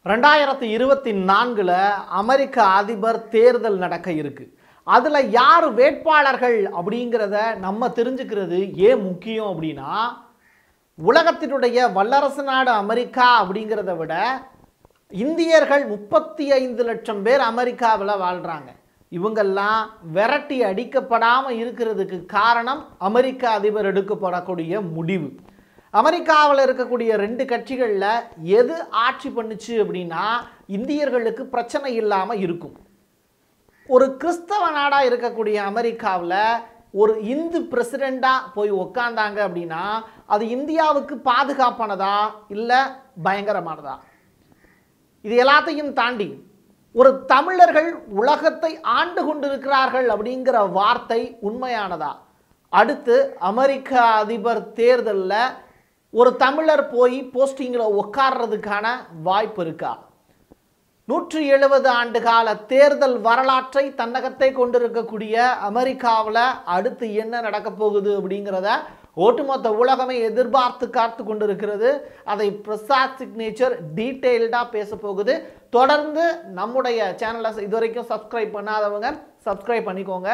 ரெண்டாயிரத்தி இருபத்தி நான்கில் அமெரிக்க அதிபர் தேர்தல் நடக்க இருக்கு அதில் யார் வேட்பாளர்கள் அப்படிங்கிறத நம்ம தெரிஞ்சுக்கிறது ஏன் முக்கியம் அப்படின்னா உலகத்தினுடைய வல்லரசு நாடு அமெரிக்கா அப்படிங்கிறத விட இந்தியர்கள் முப்பத்தி ஐந்து லட்சம் பேர் அமெரிக்காவில் வாழ்கிறாங்க இவங்கெல்லாம் விரட்டி அடிக்கப்படாமல் இருக்கிறதுக்கு காரணம் அமெரிக்க அதிபர் எடுக்கப்படக்கூடிய முடிவு அமெரிக்காவில் இருக்கக்கூடிய ரெண்டு கட்சிகளில் எது ஆட்சி பண்ணுச்சு அப்படின்னா இந்தியர்களுக்கு பிரச்சனை இல்லாமல் இருக்கும் ஒரு கிறிஸ்தவ நாடாக இருக்கக்கூடிய அமெரிக்காவில் ஒரு இந்து பிரசிடெண்ட்டாக போய் உக்காந்தாங்க அப்படின்னா அது இந்தியாவுக்கு பாதுகாப்பானதா இல்லை பயங்கரமானதா இது எல்லாத்தையும் தாண்டி ஒரு தமிழர்கள் உலகத்தை ஆண்டு கொண்டிருக்கிறார்கள் அப்படிங்கிற வார்த்தை உண்மையானதா அடுத்து அமெரிக்க அதிபர் தேர்தலில் ஒரு தமிழர் போய் போஸ்டிங்கில் உட்கார்றதுக்கான வாய்ப்பு இருக்கா நூற்றி எழுபது ஆண்டு கால தேர்தல் வரலாற்றை தன்னகத்தை கொண்டிருக்கக்கூடிய அமெரிக்காவில் அடுத்து என்ன நடக்க போகுது அப்படிங்கிறத ஒட்டுமொத்த உலகமே எதிர்பார்த்து காத்து கொண்டிருக்கிறது அதை பிரசாத் சிக்னேச்சர் டீட்டெயில்டாக பேச போகுது தொடர்ந்து நம்முடைய சேனலை இதுவரைக்கும் சப்ஸ்கிரைப் பண்ணாதவங்க சப்ஸ்கிரைப் பண்ணிக்கோங்க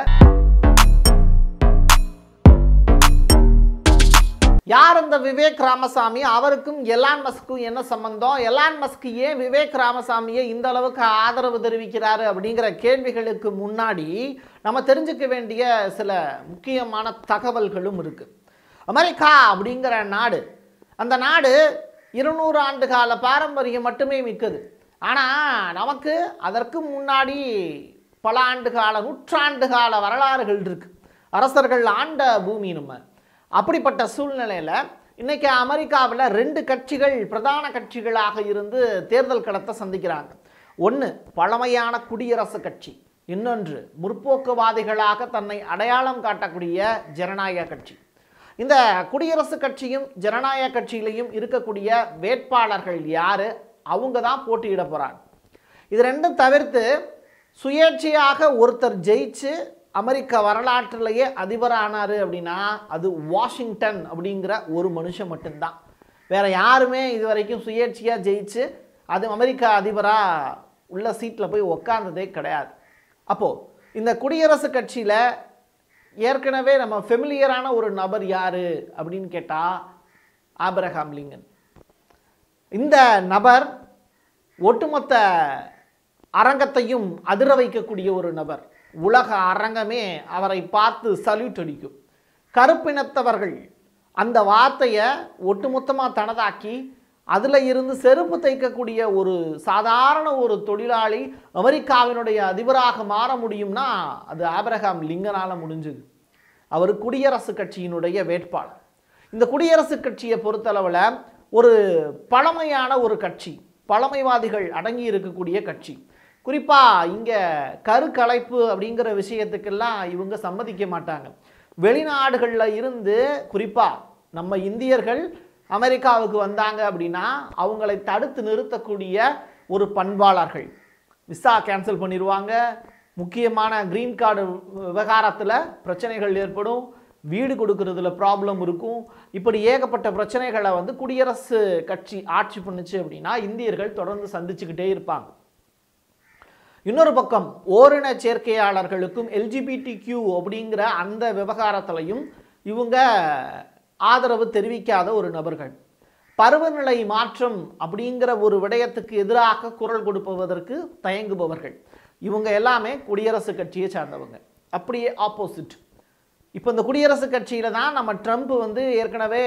யார் இந்த விவேக் ராமசாமி அவருக்கும் எலான் மஸ்க்கும் என்ன சம்பந்தம் எலான் மஸ்க் ஏன் விவேக் ராமசாமியை இந்த அளவுக்கு ஆதரவு தெரிவிக்கிறாரு அப்படிங்கிற கேள்விகளுக்கு முன்னாடி நம்ம தெரிஞ்சுக்க வேண்டிய சில முக்கியமான தகவல்களும் இருக்கு அமெரிக்கா அப்படிங்கிற நாடு அந்த நாடு இருநூறு ஆண்டு கால பாரம்பரியம் மட்டுமே மிக்கது ஆனால் நமக்கு அதற்கு முன்னாடி பல ஆண்டு கால நூற்றாண்டு கால வரலாறுகள் இருக்கு அரசர்கள் ஆண்ட பூமி நம்ம அப்படிப்பட்ட சூழ்நிலையில் இன்னைக்கு அமெரிக்காவில் ரெண்டு கட்சிகள் பிரதான கட்சிகளாக இருந்து தேர்தல் களத்தை சந்திக்கிறாங்க ஒன்று பழமையான குடியரசு கட்சி இன்னொன்று முற்போக்குவாதிகளாக தன்னை அடையாளம் காட்டக்கூடிய ஜனநாயக கட்சி இந்த குடியரசு கட்சியும் ஜனநாயக கட்சியிலையும் இருக்கக்கூடிய வேட்பாளர்கள் யார் அவங்க தான் போட்டியிட போகிறாங்க இது ரெண்டும் தவிர்த்து சுயேட்சையாக ஒருத்தர் ஜெயிச்சு அமெரிக்க வரலாற்றிலேயே அதிபரானார் அப்படின்னா அது வாஷிங்டன் அப்படிங்கிற ஒரு மனுஷன் மட்டும்தான் வேற யாருமே இது வரைக்கும் சுயேட்சையாக ஜெயிச்சு அது அமெரிக்க அதிபராக உள்ள சீட்டில் போய் உக்காந்ததே கிடையாது அப்போது இந்த குடியரசு கட்சியில் ஏற்கனவே நம்ம ஃபெமிலியரான ஒரு நபர் யார் அப்படின்னு கேட்டால் ஆபிரகாம் லிங்கன் இந்த நபர் ஒட்டுமொத்த அரங்கத்தையும் அதிர வைக்கக்கூடிய ஒரு நபர் உலக அரங்கமே அவரை பார்த்து சல்யூட் அடிக்கும் கருப்பினத்தவர்கள் அந்த வார்த்தையை ஒட்டுமொத்தமாக தனதாக்கி அதில் இருந்து செருப்பு தைக்கக்கூடிய ஒரு சாதாரண ஒரு தொழிலாளி அமெரிக்காவினுடைய அதிபராக மாற முடியும்னா அது ஆபிரகாம் லிங்கனால் முடிஞ்சது அவர் குடியரசு கட்சியினுடைய வேட்பாளர் இந்த குடியரசு கட்சியை பொறுத்தளவில் ஒரு பழமையான ஒரு கட்சி பழமைவாதிகள் அடங்கி இருக்கக்கூடிய கட்சி குறிப்பாக இங்கே கருக்கலைப்பு அப்படிங்கிற விஷயத்துக்கெல்லாம் இவங்க சம்மதிக்க மாட்டாங்க வெளிநாடுகளில் இருந்து குறிப்பாக நம்ம இந்தியர்கள் அமெரிக்காவுக்கு வந்தாங்க அப்படின்னா அவங்களை தடுத்து நிறுத்தக்கூடிய ஒரு பண்பாளர்கள் விசா கேன்சல் பண்ணிடுவாங்க முக்கியமான க்ரீன் கார்டு விவகாரத்தில் பிரச்சனைகள் ஏற்படும் வீடு கொடுக்கறதுல ப்ராப்ளம் இருக்கும் இப்படி ஏகப்பட்ட பிரச்சனைகளை வந்து குடியரசு கட்சி ஆட்சி பண்ணுச்சு அப்படின்னா இந்தியர்கள் தொடர்ந்து சந்திச்சுக்கிட்டே இருப்பாங்க இன்னொரு பக்கம் ஓரின சேர்க்கையாளர்களுக்கும் எல்ஜிபிடி கியூ அப்படிங்கிற அந்த விவகாரத்திலையும் இவங்க ஆதரவு தெரிவிக்காத ஒரு நபர்கள் பருவநிலை மாற்றம் அப்படிங்கிற ஒரு விடயத்துக்கு எதிராக குரல் கொடுப்பதற்கு தயங்குபவர்கள் இவங்க எல்லாமே குடியரசு கட்சியை சார்ந்தவங்க அப்படியே ஆப்போசிட் இப்போ இந்த குடியரசு கட்சியில் தான் நம்ம ட்ரம்ப் வந்து ஏற்கனவே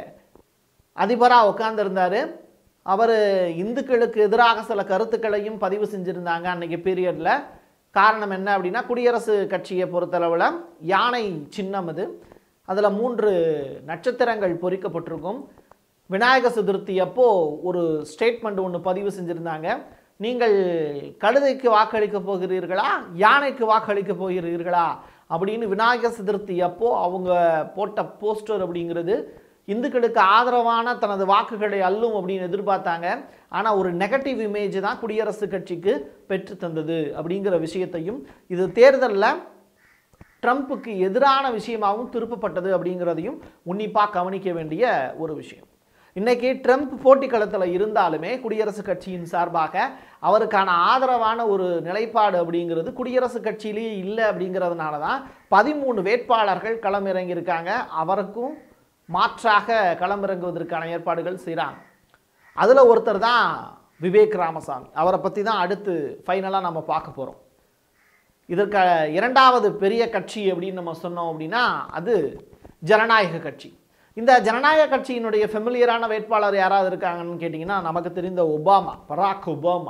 அதிபராக உட்காந்துருந்தார் அவர் இந்துக்களுக்கு எதிராக சில கருத்துக்களையும் பதிவு செஞ்சுருந்தாங்க அன்றைக்கி பீரியடில் காரணம் என்ன அப்படின்னா குடியரசு கட்சியை பொறுத்தளவில் யானை சின்னம் அது அதில் மூன்று நட்சத்திரங்கள் பொறிக்கப்பட்டிருக்கும் விநாயக சதுர்த்தி அப்போ ஒரு ஸ்டேட்மெண்ட் ஒன்று பதிவு செஞ்சுருந்தாங்க நீங்கள் கழுதைக்கு வாக்களிக்க போகிறீர்களா யானைக்கு வாக்களிக்க போகிறீர்களா அப்படின்னு விநாயகர் சதுர்த்தி அப்போ அவங்க போட்ட போஸ்டர் அப்படிங்கிறது இந்துக்களுக்கு ஆதரவான தனது வாக்குகளை அள்ளும் அப்படின்னு எதிர்பார்த்தாங்க ஆனால் ஒரு நெகட்டிவ் இமேஜ் தான் குடியரசு கட்சிக்கு பெற்று தந்தது அப்படிங்கிற விஷயத்தையும் இது தேர்தலில் ட்ரம்ப்புக்கு எதிரான விஷயமாகவும் திருப்பப்பட்டது அப்படிங்கிறதையும் உன்னிப்பாக கவனிக்க வேண்டிய ஒரு விஷயம் இன்னைக்கு ட்ரம்ப் போட்டி களத்தில் இருந்தாலுமே குடியரசுக் கட்சியின் சார்பாக அவருக்கான ஆதரவான ஒரு நிலைப்பாடு அப்படிங்கிறது குடியரசுக் கட்சியிலேயே இல்லை அப்படிங்கிறதுனால தான் பதிமூணு வேட்பாளர்கள் களமிறங்கியிருக்காங்க அவருக்கும் மாற்றாக களமிறங்குவதற்கான ஏற்பாடுகள் செய்கிறாங்க அதில் ஒருத்தர் தான் விவேக் ராமசாமி அவரை பற்றி தான் அடுத்து ஃபைனலாக நம்ம பார்க்க போகிறோம் இதற்கு இரண்டாவது பெரிய கட்சி அப்படின்னு நம்ம சொன்னோம் அப்படின்னா அது ஜனநாயக கட்சி இந்த ஜனநாயக கட்சியினுடைய ஃபெமிலியரான வேட்பாளர் யாராவது இருக்காங்கன்னு கேட்டிங்கன்னா நமக்கு தெரிந்த ஒபாமா பராக் ஒபாமா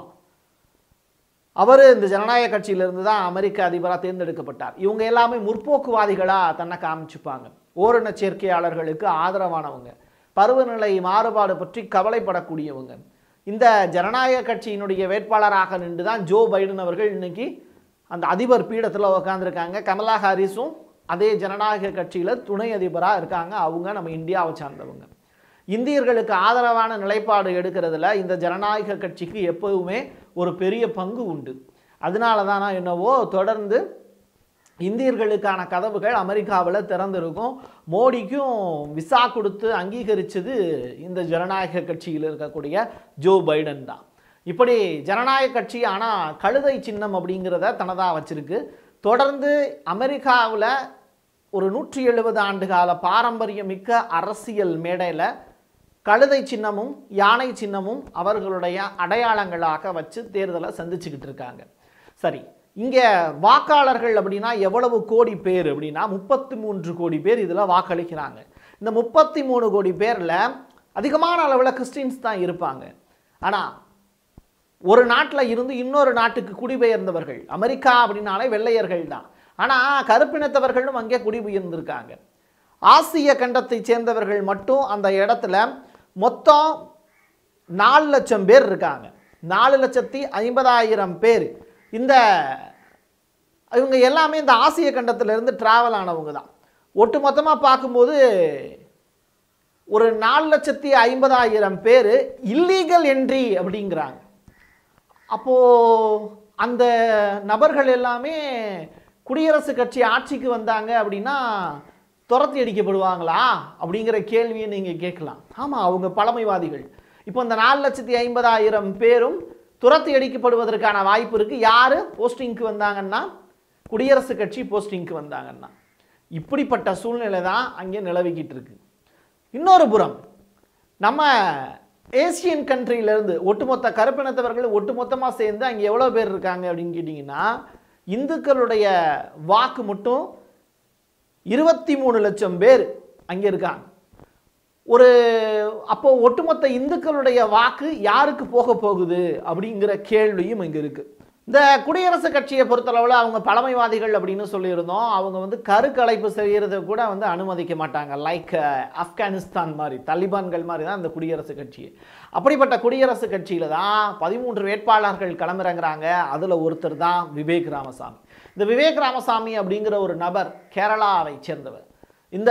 அவர் இந்த ஜனநாயக கட்சியிலிருந்து தான் அமெரிக்க அதிபராக தேர்ந்தெடுக்கப்பட்டார் இவங்க எல்லாமே முற்போக்குவாதிகளாக தன்னை காமிச்சுப்பாங்க ஓரின சேர்க்கையாளர்களுக்கு ஆதரவானவங்க பருவநிலை மாறுபாடு பற்றி கவலைப்படக்கூடியவங்க இந்த ஜனநாயக கட்சியினுடைய வேட்பாளராக நின்று தான் ஜோ பைடன் அவர்கள் இன்னைக்கு அந்த அதிபர் பீடத்தில் உட்காந்துருக்காங்க கமலா ஹாரிஸும் அதே ஜனநாயக கட்சியில் துணை அதிபராக இருக்காங்க அவங்க நம்ம இந்தியாவை சார்ந்தவங்க இந்தியர்களுக்கு ஆதரவான நிலைப்பாடு எடுக்கிறதுல இந்த ஜனநாயக கட்சிக்கு எப்போதுமே ஒரு பெரிய பங்கு உண்டு அதனால தானா என்னவோ தொடர்ந்து இந்தியர்களுக்கான கதவுகள் அமெரிக்காவில் திறந்திருக்கும் மோடிக்கும் விசா கொடுத்து அங்கீகரித்தது இந்த ஜனநாயக கட்சியில் இருக்கக்கூடிய ஜோ பைடன் தான் இப்படி ஜனநாயக கட்சி ஆனால் கழுதை சின்னம் அப்படிங்கிறத தனதாக வச்சிருக்கு தொடர்ந்து அமெரிக்காவில் ஒரு நூற்றி எழுபது ஆண்டு கால பாரம்பரியமிக்க அரசியல் மேடையில் கழுதை சின்னமும் யானை சின்னமும் அவர்களுடைய அடையாளங்களாக வச்சு தேர்தலை சந்திச்சுக்கிட்டு இருக்காங்க சரி இங்கே வாக்காளர்கள் அப்படின்னா எவ்வளவு கோடி பேர் அப்படின்னா முப்பத்தி மூன்று கோடி பேர் இதில் வாக்களிக்கிறாங்க இந்த முப்பத்தி மூணு கோடி பேரில் அதிகமான அளவில் கிறிஸ்டின்ஸ் தான் இருப்பாங்க ஆனால் ஒரு நாட்டில் இருந்து இன்னொரு நாட்டுக்கு குடிபெயர்ந்தவர்கள் அமெரிக்கா அப்படின்னாலே வெள்ளையர்கள் தான் ஆனால் கருப்பினத்தவர்களும் அங்கே குடிபெயர்ந்திருக்காங்க ஆசிய கண்டத்தைச் சேர்ந்தவர்கள் மட்டும் அந்த இடத்துல மொத்தம் நாலு லட்சம் பேர் இருக்காங்க நாலு லட்சத்தி ஐம்பதாயிரம் பேர் இந்த இவங்க எல்லாமே இந்த ஆசிய கண்டத்திலிருந்து டிராவல் ஆனவங்க தான் ஒட்டு மொத்தமாக பார்க்கும்போது ஒரு நாலு லட்சத்தி ஐம்பதாயிரம் பேர் இல்லீகல் என்ட்ரி அப்படிங்கிறாங்க அப்போது அந்த நபர்கள் எல்லாமே குடியரசுக் கட்சி ஆட்சிக்கு வந்தாங்க அப்படின்னா துரத்தி அடிக்கப்படுவாங்களா அப்படிங்கிற கேள்வியை நீங்கள் கேட்கலாம் ஆமாம் அவங்க பழமைவாதிகள் இப்போ இந்த நாலு லட்சத்தி ஐம்பதாயிரம் பேரும் துரத்தி அடிக்கப்படுவதற்கான வாய்ப்பு இருக்குது யார் போஸ்டிங்க்கு வந்தாங்கன்னா குடியரசுக் கட்சி போஸ்டிங்க்கு வந்தாங்கன்னா இப்படிப்பட்ட சூழ்நிலை தான் அங்கே நிலவிக்கிட்டு இருக்கு இன்னொரு புறம் நம்ம ஏசியன் கண்ட்ரியிலேருந்து ஒட்டுமொத்த கருப்பினத்தவர்கள் ஒட்டுமொத்தமாக சேர்ந்து அங்கே எவ்வளோ பேர் இருக்காங்க அப்படின்னு கேட்டிங்கன்னா இந்துக்களுடைய வாக்கு மட்டும் இருபத்தி மூணு லட்சம் பேர் அங்கே இருக்காங்க ஒரு அப்போ ஒட்டுமொத்த இந்துக்களுடைய வாக்கு யாருக்கு போக போகுது அப்படிங்கிற கேள்வியும் இங்கே இருக்குது இந்த குடியரசுக் கட்சியை பொறுத்தளவில் அவங்க பழமைவாதிகள் அப்படின்னு சொல்லியிருந்தோம் அவங்க வந்து கருக்கலைப்பு செய்கிறத கூட வந்து அனுமதிக்க மாட்டாங்க லைக் ஆப்கானிஸ்தான் மாதிரி தலிபான்கள் மாதிரி தான் இந்த குடியரசுக் கட்சி அப்படிப்பட்ட குடியரசுக் கட்சியில் தான் பதிமூன்று வேட்பாளர்கள் களமிறங்குறாங்க அதில் ஒருத்தர் தான் விவேக் ராமசாமி இந்த விவேக் ராமசாமி அப்படிங்கிற ஒரு நபர் கேரளாவை சேர்ந்தவர் இந்த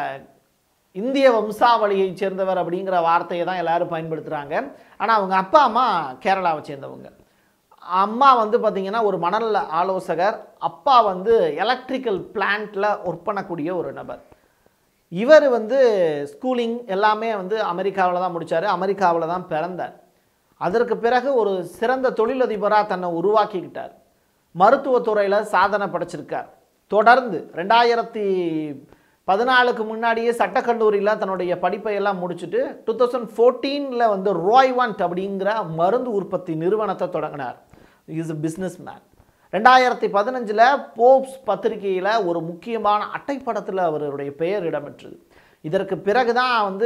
இந்திய வம்சாவளியைச் சேர்ந்தவர் அப்படிங்கிற வார்த்தையை தான் எல்லாரும் பயன்படுத்துகிறாங்க ஆனால் அவங்க அப்பா அம்மா கேரளாவை சேர்ந்தவங்க அம்மா வந்து பார்த்திங்கன்னா ஒரு மணல் ஆலோசகர் அப்பா வந்து எலக்ட்ரிக்கல் பிளான்ட்டில் ஒர்க் பண்ணக்கூடிய ஒரு நபர் இவர் வந்து ஸ்கூலிங் எல்லாமே வந்து அமெரிக்காவில் தான் முடித்தார் அமெரிக்காவில் தான் பிறந்தார் அதற்கு பிறகு ஒரு சிறந்த தொழிலதிபராக தன்னை உருவாக்கிக்கிட்டார் மருத்துவத்துறையில் சாதனை படைச்சிருக்கார் தொடர்ந்து ரெண்டாயிரத்தி பதினாலுக்கு முன்னாடியே சட்டக்கல்லூரியில் தன்னுடைய படிப்பை எல்லாம் முடிச்சுட்டு டூ தௌசண்ட் ஃபோர்டீனில் வந்து ரோய்வான்ட் அப்படிங்கிற மருந்து உற்பத்தி நிறுவனத்தை தொடங்கினார் இஸ் a பிஸ்னஸ் மேன் ரெண்டாயிரத்தி பதினஞ்சில் போப்ஸ் பத்திரிகையில் ஒரு முக்கியமான அட்டைப்படத்தில் அவருடைய பெயர் இடம்பெற்றது இதற்கு பிறகு தான் வந்து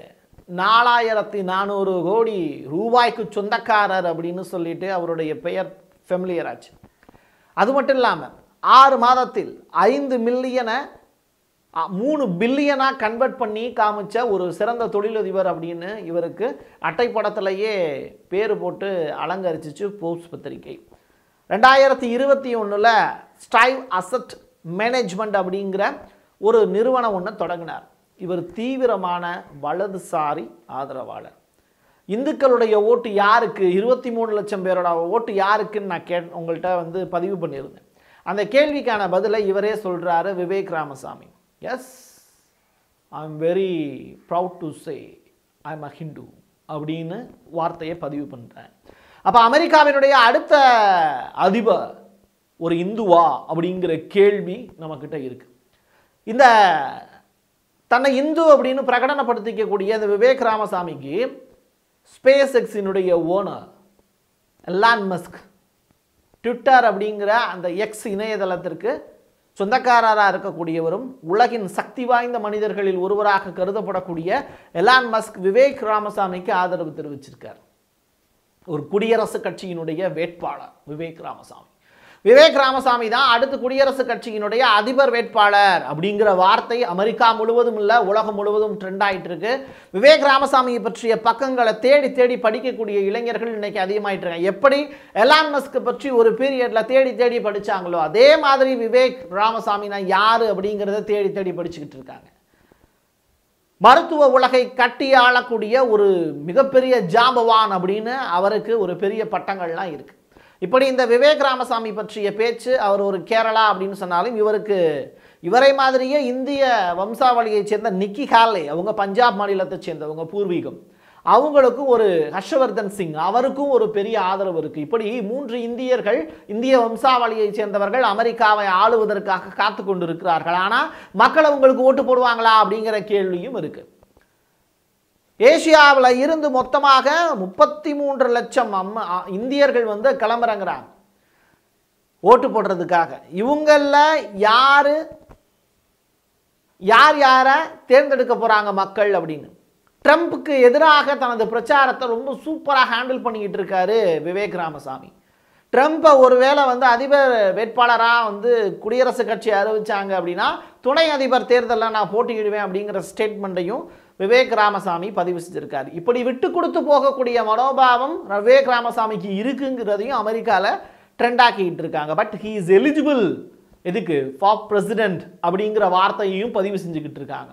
நாலாயிரத்தி நானூறு கோடி ரூபாய்க்கு சொந்தக்காரர் அப்படின்னு சொல்லிட்டு அவருடைய பெயர் ஃபெமிலியர் ஆச்சு அது மட்டும் இல்லாமல் ஆறு மாதத்தில் ஐந்து மில்லியனை அ, மூணு பில்லியனாக கன்வெர்ட் பண்ணி காமிச்ச ஒரு சிறந்த தொழிலதிபர் அப்படின்னு இவருக்கு அட்டைப்படத்திலேயே பேர் போட்டு அலங்கரிச்சிச்சு போப்ஸ் பத்திரிகை ரெண்டாயிரத்தி இருபத்தி ஒன்றில் ஸ்டைவ் அசட் மேனேஜ்மெண்ட் அப்படிங்கிற ஒரு நிறுவனம் ஒன்று தொடங்கினார் இவர் தீவிரமான வலதுசாரி ஆதரவாளர் இந்துக்களுடைய ஓட்டு யாருக்கு இருபத்தி மூணு லட்சம் பேரோட ஓட்டு யாருக்குன்னு நான் கே உங்கள்கிட்ட வந்து பதிவு பண்ணியிருந்தேன் அந்த கேள்விக்கான பதிலை இவரே சொல்கிறாரு Vivek Ramaswamy yes I am very proud to say I'm a Hindu அப்படின்னு வார்த்தையை பதிவு பண்ணுறேன் அப்போ அமெரிக்காவினுடைய அடுத்த அதிபர் ஒரு இந்துவா அப்படிங்கிற கேள்வி நம்மக்கிட்ட இருக்கு இந்த தன்னை இந்து அப்படின்னு பிரகடனப்படுத்திக்கக்கூடிய இந்த விவேக் ராமசாமிக்கு ஸ்பேஸ் எக்ஸினுடைய ஓனர் எலான் மஸ்க் ட்விட்டர் அப்படிங்கிற அந்த எக்ஸ் இணையதளத்திற்கு சொந்தக்காரராக இருக்கக்கூடியவரும் உலகின் சக்தி வாய்ந்த மனிதர்களில் ஒருவராக கருதப்படக்கூடிய எலான் மஸ்க் விவேக் ராமசாமிக்கு ஆதரவு தெரிவிச்சிருக்கார் ஒரு குடியரசுக் கட்சியினுடைய வேட்பாளர் விவேக் ராமசாமி விவேக் ராமசாமி தான் அடுத்து குடியரசுக் கட்சியினுடைய அதிபர் வேட்பாளர் அப்படிங்கிற வார்த்தை அமெரிக்கா முழுவதும் இல்லை உலகம் முழுவதும் ட்ரெண்ட் ஆயிட்டு இருக்கு விவேக் ராமசாமியை பற்றிய பக்கங்களை தேடி தேடி படிக்கக்கூடிய இளைஞர்கள் இன்னைக்கு அதிகமாயிட்டு இருக்காங்க எப்படி எலான் மஸ்க் பற்றி ஒரு பீரியட்ல தேடி தேடி படிச்சாங்களோ அதே மாதிரி விவேக் ராமசாமினா யாரு அப்படிங்கிறத தேடி தேடி படிச்சுக்கிட்டு இருக்காங்க மருத்துவ உலகை கட்டி ஆளக்கூடிய ஒரு மிகப்பெரிய ஜாம்பவான் அப்படின்னு அவருக்கு ஒரு பெரிய பட்டங்கள்லாம் இருக்கு இப்படி இந்த விவேக் ராமசாமி பற்றிய பேச்சு அவர் ஒரு கேரளா அப்படின்னு சொன்னாலும் இவருக்கு இவரை மாதிரியே இந்திய வம்சாவளியைச் சேர்ந்த நிக்கி ஹாலே அவங்க பஞ்சாப் மாநிலத்தைச் சேர்ந்தவங்க பூர்வீகம் அவங்களுக்கும் ஒரு ஹர்ஷவர்தன் சிங் அவருக்கும் ஒரு பெரிய ஆதரவு இருக்கு இப்படி மூன்று இந்தியர்கள் இந்திய வம்சாவளியைச் சேர்ந்தவர்கள் அமெரிக்காவை ஆளுவதற்காக காத்து கொண்டிருக்கிறார்கள் ஆனால் மக்கள் அவங்களுக்கு ஓட்டு போடுவாங்களா அப்படிங்கிற கேள்வியும் இருக்கு ஏசியாவில் இருந்து மொத்தமாக முப்பத்தி மூன்று லட்சம் அம்ம அ- இந்தியர்கள் வந்து கிளம்புறங்கிறாங்க ஓட்டு போடுறதுக்காக இவங்களில் யாரு யார் யாரை தேர்ந்தெடுக்க போறாங்க மக்கள் அப்படின்னு ட்ரம்ப்புக்கு எதிராக தனது பிரச்சாரத்தை ரொம்ப சூப்பராக ஹேண்டில் பண்ணிக்கிட்டு இருக்காரு விவேக் ராமசாமி ட்ரம்ப்பை ஒருவேளை வந்து அதிபர் வேட்பாளராக வந்து குடியரசுக் கட்சி அறிவிச்சாங்க அப்படின்னா துணை அதிபர் தேர்தலில் நான் போட்டியிடுவேன் அப்படிங்கிற ஸ்டேட்மெண்ட்டையும் விவேக் ராமசாமி பதிவு செஞ்சிருக்காரு இப்படி விட்டு கொடுத்து போகக்கூடிய மனோபாவம் விவேக் ராமசாமிக்கு இருக்குங்கிறதையும் அமெரிக்காவில் ட்ரெண்ட் ஆக்கிட்டு இருக்காங்க பட் ஹீ இஸ் எலிஜிபிள் எதுக்கு ஃபார் பிரசிடென்ட் அப்படிங்கிற வார்த்தையையும் பதிவு செஞ்சுக்கிட்டு இருக்காங்க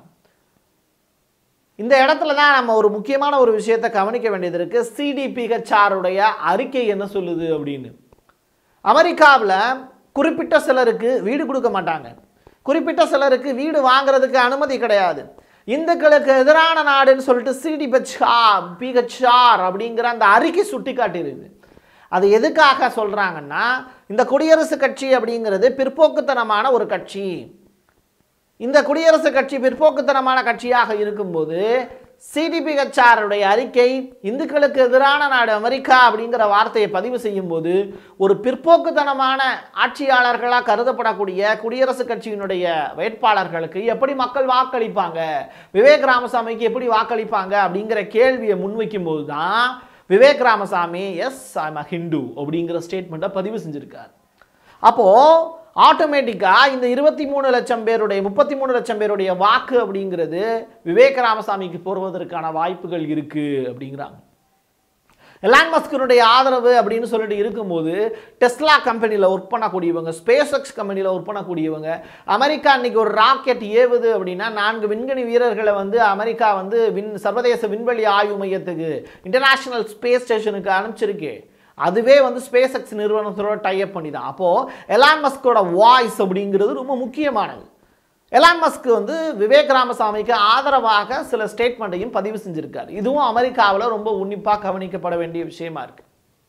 இந்த இடத்துல தான் நம்ம ஒரு முக்கியமான ஒரு விஷயத்தை கவனிக்க வேண்டியது இருக்கு சிடிபிஹெச்ஆருடைய அறிக்கை என்ன சொல்லுது அப்படின்னு அமெரிக்காவில் குறிப்பிட்ட சிலருக்கு வீடு கொடுக்க மாட்டாங்க குறிப்பிட்ட சிலருக்கு வீடு வாங்குறதுக்கு அனுமதி கிடையாது இந்துக்களுக்கு எதிரான நாடுன்னு சொல்லிட்டு சிடிபிஹெச்ஆர் பிஹெச்ஆர் அப்படிங்கிற அந்த அறிக்கை சுட்டி காட்டியிருக்கு அது எதுக்காக சொல்கிறாங்கன்னா இந்த குடியரசுக் கட்சி அப்படிங்கிறது பிற்போக்குத்தனமான ஒரு கட்சி இந்த குடியரசுக் கட்சி பிற்போக்குத்தனமான கட்சியாக இருக்கும்போது சிடிபிஹெச்ஆருடைய அறிக்கை இந்துக்களுக்கு எதிரான நாடு அமெரிக்கா அப்படிங்கிற வார்த்தையை பதிவு செய்யும்போது ஒரு பிற்போக்குத்தனமான ஆட்சியாளர்களாக கருதப்படக்கூடிய குடியரசுக் கட்சியினுடைய வேட்பாளர்களுக்கு எப்படி மக்கள் வாக்களிப்பாங்க விவேக் ராமசாமிக்கு எப்படி வாக்களிப்பாங்க அப்படிங்கிற கேள்வியை முன்வைக்கும்போது தான் Vivek Ramaswamy yes I'm a Hindu அப்படிங்கிற ஸ்டேட்மெண்ட்டை பதிவு செஞ்சிருக்கார் அப்போ ஆட்டோமேட்டிக்காக இந்த இருபத்தி மூணு லட்சம் பேருடைய முப்பத்தி மூணு லட்சம் பேருடைய வாக்கு அப்படிங்கிறது விவேக ராமசாமிக்கு போடுவதற்கான வாய்ப்புகள் இருக்கு அப்படிங்கிறாங்க எலான் மஸ்கினுடைய ஆதரவு அப்படின்னு சொல்லிட்டு இருக்கும்போது டெஸ்லா கம்பெனியில் ஒர்க் பண்ணக்கூடியவங்க ஸ்பேஸ் எக்ஸ் கம்பெனியில் ஒர்க் பண்ணக்கூடியவங்க அமெரிக்கா இன்னைக்கு ஒரு ராக்கெட் ஏவுது அப்படின்னா நான்கு விண்கணி வீரர்களை வந்து அமெரிக்கா வந்து விண் சர்வதேச விண்வெளி ஆய்வு மையத்துக்கு இன்டர்நேஷனல் ஸ்பேஸ் ஸ்டேஷனுக்கு அனுப்பிச்சிருக்கு அதுவே வந்து ஸ்பேஸ் எக்ஸ் நிறுவனத்தோட டைப் பண்ணி தான் அப்போது எலான் மஸ்கோட வாய்ஸ் அப்படிங்கிறது ரொம்ப முக்கியமானது எலான் மஸ்க் வந்து விவேக் ராமசாமிக்கு ஆதரவாக சில ஸ்டேட்மெண்ட்டையும் பதிவு செஞ்சிருக்காரு இதுவும் அமெரிக்காவில் ரொம்ப உன்னிப்பாக கவனிக்கப்பட வேண்டிய விஷயமா இருக்கு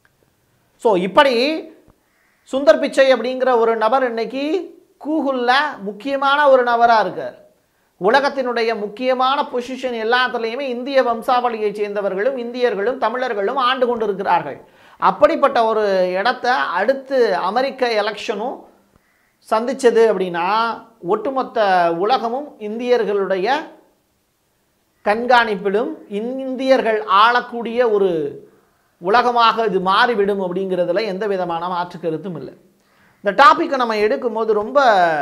ஸோ இப்படி சுந்தர் பிச்சை அப்படிங்கிற ஒரு நபர் இன்னைக்கு கூகுளில் முக்கியமான ஒரு நபராக இருக்கார் உலகத்தினுடைய முக்கியமான பொசிஷன் எல்லாத்துலேயுமே இந்திய வம்சாவளியை சேர்ந்தவர்களும் இந்தியர்களும் தமிழர்களும் ஆண்டு கொண்டிருக்கிறார்கள் அப்படிப்பட்ட ஒரு இடத்த அடுத்து அமெரிக்க எலெக்ஷனும் சந்திச்சது அப்படின்னா ஒட்டுமொத்த உலகமும் இந்தியர்களுடைய கண்காணிப்பிலும் இந்தியர்கள் ஆளக்கூடிய ஒரு உலகமாக இது மாறிவிடும் அப்படிங்கிறதுல எந்த விதமான மாற்று கருத்தும் இல்லை இந்த டாப்பிக்கை நம்ம எடுக்கும்போது ரொம்ப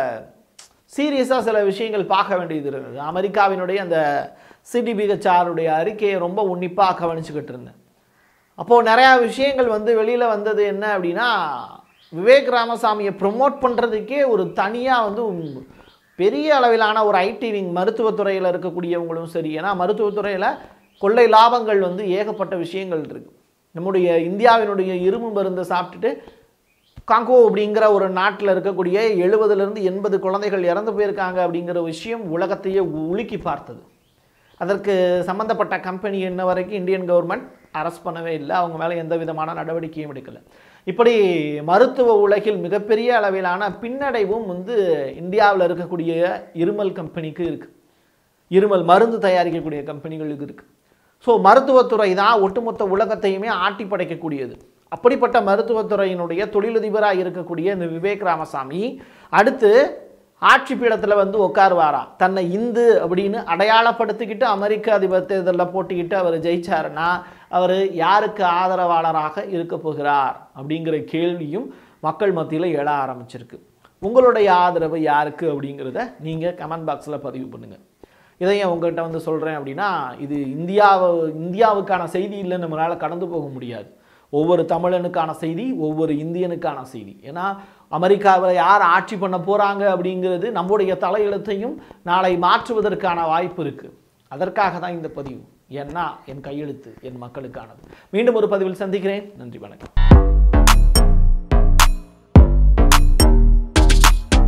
சீரியஸாக சில விஷயங்கள் பார்க்க வேண்டியது இருந்தது அமெரிக்காவினுடைய அந்த சிடிபிஹெச்ஆருடைய அறிக்கையை ரொம்ப உன்னிப்பாக கவனிச்சுக்கிட்டு இருந்தேன் அப்போது நிறையா விஷயங்கள் வந்து வெளியில் வந்தது என்ன அப்படின்னா விவேக் ராமசாமியை ப்ரொமோட் பண்ணுறதுக்கே ஒரு தனியாக வந்து பெரிய அளவிலான ஒரு ஐடி விங் மருத்துவத்துறையில் இருக்கக்கூடியவங்களும் சரி ஏன்னா மருத்துவத்துறையில் கொள்ளை லாபங்கள் வந்து ஏகப்பட்ட விஷயங்கள் இருக்குது நம்முடைய இந்தியாவினுடைய இரும்பு மருந்தை சாப்பிட்டுட்டு காங்கோ அப்படிங்கிற ஒரு நாட்டில் இருக்கக்கூடிய எழுபதுலேருந்து எண்பது குழந்தைகள் இறந்து போயிருக்காங்க அப்படிங்கிற விஷயம் உலகத்தையே உலுக்கி பார்த்தது அதற்கு சம்மந்தப்பட்ட கம்பெனி இன்ன வரைக்கும் இந்தியன் கவர்மெண்ட் அரெஸ்ட் பண்ணவே இல்லை அவங்க மேலே எந்த விதமான நடவடிக்கையும் எடுக்கலை இப்படி மருத்துவ உலகில் மிகப்பெரிய அளவிலான பின்னடைவும் வந்து இந்தியாவில் இருக்கக்கூடிய இருமல் கம்பெனிக்கு இருக்குது இருமல் மருந்து தயாரிக்கக்கூடிய கம்பெனிகளுக்கு இருக்குது ஸோ மருத்துவத்துறை தான் ஒட்டுமொத்த உலகத்தையுமே ஆட்டி படைக்கக்கூடியது அப்படிப்பட்ட மருத்துவத்துறையினுடைய தொழிலதிபராக இருக்கக்கூடிய இந்த விவேக் ராமசாமி அடுத்து ஆட்சி பீடத்தில் வந்து உட்காருவாரா தன்னை இந்து அப்படின்னு அடையாளப்படுத்திக்கிட்டு அமெரிக்க அதிபர் தேர்தலில் போட்டிக்கிட்டு அவர் ஜெயிச்சாருன்னா அவர் யாருக்கு ஆதரவாளராக இருக்க போகிறார் அப்படிங்கிற கேள்வியும் மக்கள் மத்தியில் எழ ஆரம்பிச்சிருக்கு உங்களுடைய ஆதரவு யாருக்கு அப்படிங்கிறத நீங்கள் கமெண்ட் பாக்ஸில் பதிவு பண்ணுங்கள் இதை ஏன் உங்கள்கிட்ட வந்து சொல்கிறேன் அப்படின்னா இது இந்தியாவை இந்தியாவுக்கான செய்தி இல்லைன்னு நம்மளால் கடந்து போக முடியாது ஒவ்வொரு தமிழனுக்கான செய்தி ஒவ்வொரு இந்தியனுக்கான செய்தி ஏன்னா அமெரிக்காவில் யார் ஆட்சி பண்ண போகிறாங்க அப்படிங்கிறது நம்முடைய தலையெழுத்தையும் நாளை மாற்றுவதற்கான வாய்ப்பு இருக்குது அதற்காக தான் இந்த பதிவு ஏன்னா என் கையெழுத்து என் மக்களுக்கானது மீண்டும் ஒரு பதிவில் சந்திக்கிறேன் நன்றி வணக்கம்